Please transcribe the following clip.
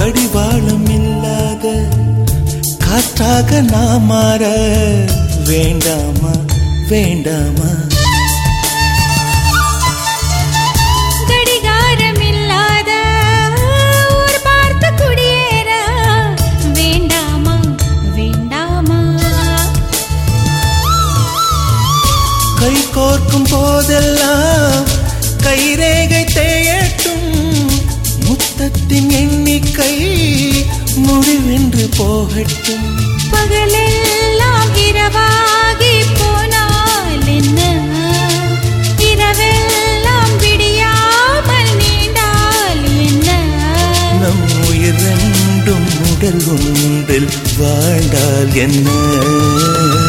கடிவாளம் இல்லாத காற்றாக நான் மாற வேண்டாமா வேண்டாமா கடிகாரம் இல்லாத ஊர் பார்த்து குடியேற வேண்டாமா வேண்டாமா கை கோர்க்கும் போதெல்லாம் கைரேகை தேயட்டும் முத்தத்தின் எண்ணிக்கை முடிவென்று போகட்டும் பகலெல்லாம் இரவாகி போனால் என்ன இரவெல்லாம் விடியாமல் நீண்டால் என்ன நம் உயிர் ரெண்டும் உடல் ஒன்றில் வாழ்ந்தால் என்ன